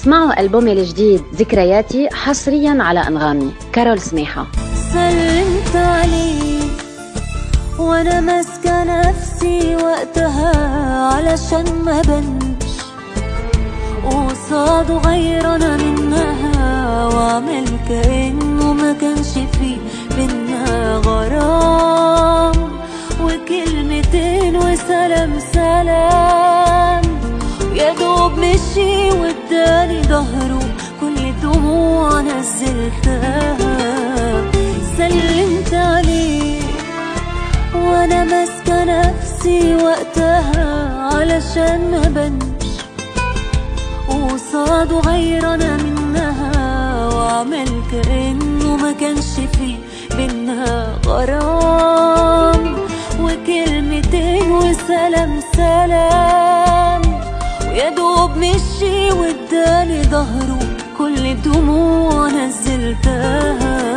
اسمعوا ألبومي الجديد ذكرياتي حصريا على أنغامي كارول سميحة سلمت عليك وانا ماسكة نفسي وقتها علشان ما بنش وقصاده غير انا منها واعمل كأنه ما كانش فيه بينا غرام وكلمتين وسلام سلام يا دوب مشي واداني ظهره كل الدموع نزلتها سلمت عليه وانا ماسكه نفسي وقتها علشان ما بنش وقصاده غير انا منها واعمل كانه ما كانش فيه بينا غرام وكلمتين وسلام سلام ويا دوب مشي واداني ظهره كل الدموع نزلتها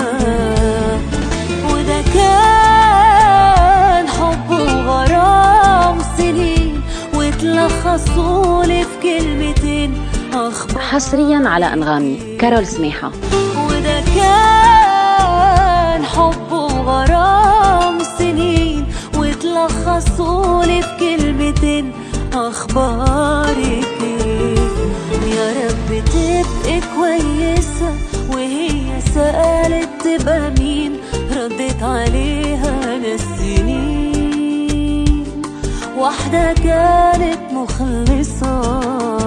وده كان حب وغرام سنين وتلخصولي في كلمتين اخبار حصريا على أنغامي كارول سميحة وده كان حب وغرام سنين وتلخصولي في كلمتين اخبارك ايه يا رب تبقي كويسة وهي سألت تبقى مين ردت عليها نسينين واحدة كانت مخلصة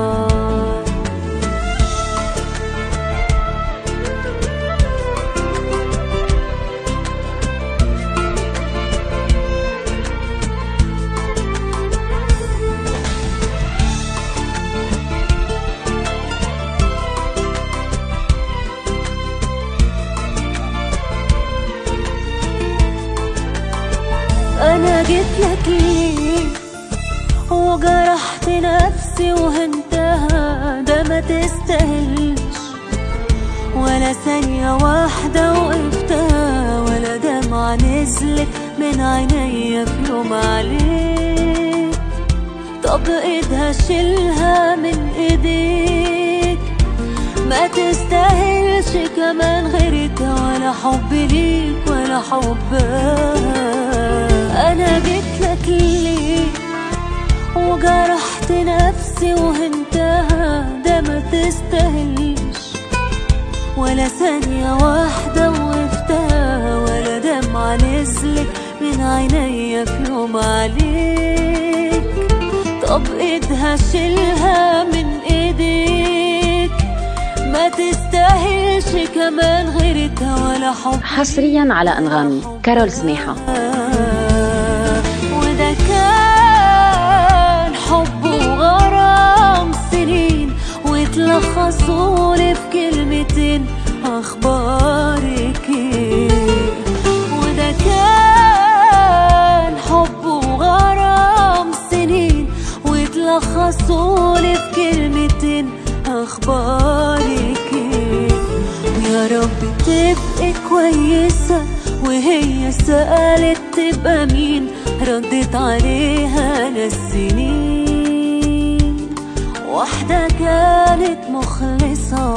انا جيت لك ليه وجرحت نفسي وهنتها ده ما تستاهلش ولا ثانية واحدة وقفتها ولا دمعة نزلت من عينيا في يوم عليك طب ايدها شيلها من ايديك ما تستاهلش كمان غيرتها ولا حب ليك ولا حبها انا جيت لك ليه وجرحت نفسي وهنتها ده ما تستاهلش ولا ثانية واحدة وقفتها ولا دمعة نزلت من عينيا في يوم عليك طب ايدها شيلها من ايديك ما تستاهلش كمان غيرتها ولا حب حصريا على أنغامي كارول سميحة وده كان حب وغرام سنين وتلخصولي في كلمتين اخبارك ايه وده كان حب وغرام سنين وتلخصولي في كلمتين اخبارك ايه يا رب تبقي كويسة وهي سألت تبقى مين ردت عليها نسينين واحدة كانت مخلصة